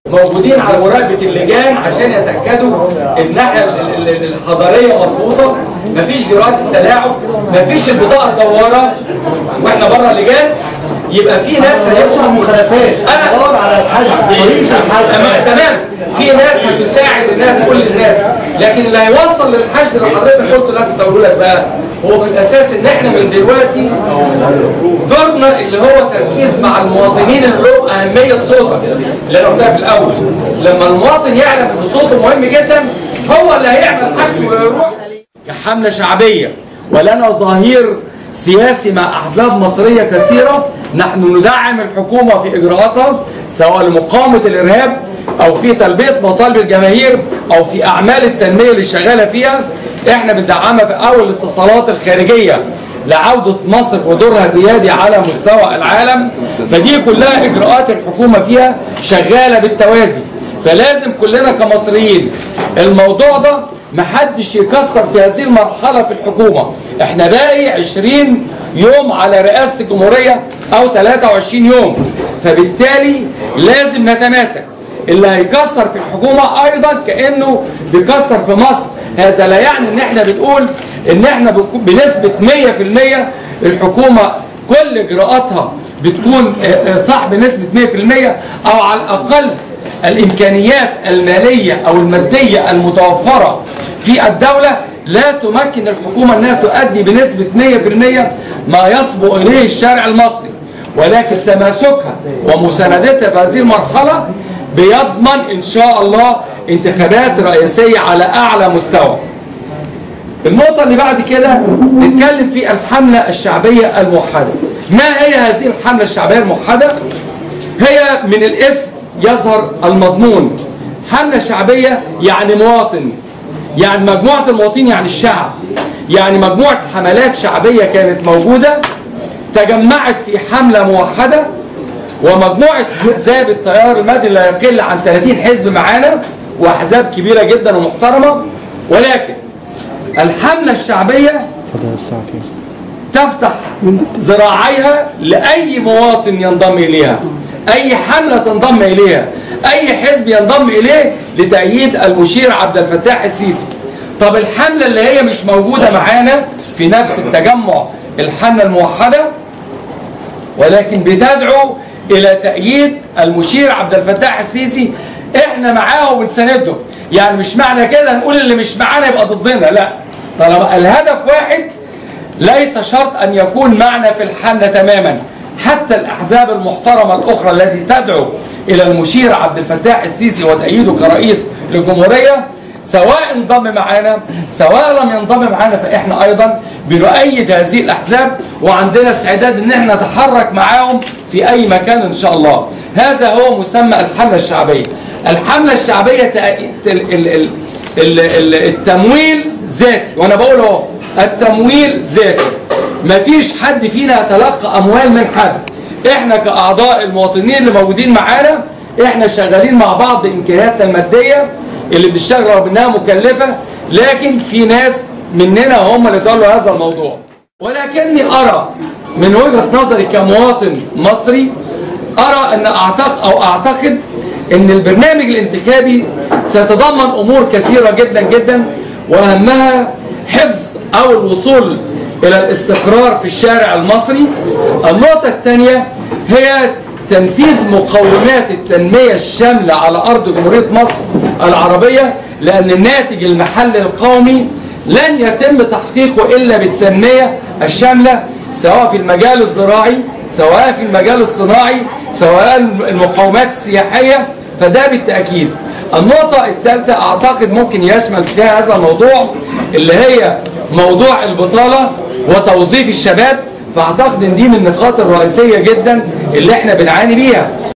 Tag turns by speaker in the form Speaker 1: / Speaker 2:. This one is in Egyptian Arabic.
Speaker 1: موجودين على مراقبه اللجان عشان يتاكدوا الناحيه ال- ال- الحضاريه مظبوطه مفيش جرائم التلاعب مفيش البطاقه الدواره واحنا بره اللجان يبقى في ناس هيبقوا
Speaker 2: مخالفات
Speaker 1: أنا-
Speaker 2: دور على الحل طريقه الحل
Speaker 1: تمام تمام في ناس هتساعد انها تقول للناس لكن اللي هيوصل للحشد اللي حضرتك قلت لك بقول لك بقى هو في الاساس ان احنا من دلوقتي دورنا اللي هو تركيز مع المواطنين اللي له اهميه صوتك اللي انا قلتها في الاول لما المواطن يعلم ان صوته مهم جدا هو اللي هيعمل حشد ويروح كحمله شعبيه ولنا ظهير سياسي مع احزاب مصريه كثيره نحن ندعم الحكومه في اجراءاتها سواء لمقاومه الارهاب او في تلبيه مطالب الجماهير او في اعمال التنميه اللي شغاله فيها احنا بندعمها في اول الاتصالات الخارجيه لعودة مصر ودورها الريادي على مستوى العالم فدي كلها إجراءات الحكومة فيها شغالة بالتوازي فلازم كلنا كمصريين الموضوع ده محدش يكسر في هذه المرحلة في الحكومة احنا باقي 20 يوم على رئاسة الجمهورية أو 23 يوم فبالتالي لازم نتماسك اللي هيكسر في الحكومة أيضا كأنه بيكسر في مصر هذا لا يعني ان احنا بنقول ان احنا بنكون بنسبة 100% الحكومة كل اجراءاتها بتكون آه، آه، صح بنسبة 100% او على الاقل الامكانيات المالية او المادية المتوفرة في الدولة لا تمكن الحكومة انها تؤدي بنسبة 100% ما يصبو اليه الشارع المصري ولكن تماسكها ومساندتها في هذه المرحلة بيضمن ان شاء الله انتخابات رئاسية على اعلى مستوى النقطة اللي بعد كده نتكلم في الحملة الشعبية الموحدة ما هي هذه الحملة الشعبية الموحدة هي من الاسم يظهر المضمون حملة شعبية يعني مواطن يعني مجموعة المواطنين يعني الشعب يعني مجموعة حملات شعبية كانت موجودة تجمعت في حملة موحدة ومجموعة أحزاب التيار المدني لا يقل عن 30 حزب معانا وأحزاب كبيرة جدا ومحترمة ولكن الحملة الشعبية تفتح ذراعيها لأي مواطن ينضم إليها أي حملة تنضم إليها أي حزب ينضم إليه لتأييد المشير عبد الفتاح السيسي طب الحملة اللي هي مش موجودة معانا في نفس التجمع الحملة الموحدة ولكن بتدعو الى تأييد المشير عبد الفتاح السيسي احنا معاه وبنسانده يعني مش معنى كده نقول اللي مش معانا يبقى ضدنا لا طالما الهدف واحد ليس شرط ان يكون معنا في الحملة تماما حتى الاحزاب المحترمة الاخرى التي تدعو الى المشير عبد الفتاح السيسي وتأييده كرئيس للجمهورية سواء انضم معانا سواء لم ينضم معانا فاحنا ايضا بنؤيد هذه الاحزاب وعندنا استعداد ان احنا نتحرك معاهم في اي مكان ان شاء الله هذا هو مسمى الحمله الشعبيه الحمله الشعبيه تأ- ال- ال- ال- ال- ال- التمويل ذاتي وانا بقول اهو التمويل ذاتي مفيش حد فينا يتلقى اموال من حد احنا كاعضاء المواطنين اللي موجودين معانا احنا شغالين مع بعض بامكانياتنا الماديه اللي بنشتغل رغم انها مكلفه لكن في ناس مننا هم اللي طالوا هذا الموضوع ولكني ارى من وجهه نظري كمواطن مصري ارى ان اعتقد او اعتقد ان البرنامج الانتخابي سيتضمن امور كثيره جدا جدا واهمها حفظ او الوصول الى الاستقرار في الشارع المصري النقطه الثانيه هي تنفيذ مقومات التنمية الشاملة على أرض جمهورية مصر العربية لأن الناتج المحلي القومي لن يتم تحقيقه إلا بالتنمية الشاملة سواء في المجال الزراعي سواء في المجال الصناعي سواء المقومات السياحية فده بالتأكيد النقطة الثالثة أعتقد ممكن يشمل فيها هذا الموضوع اللي هي موضوع البطالة وتوظيف الشباب فاعتقد ان دي من النقاط الرئيسيه جدا اللي احنا بنعاني بيها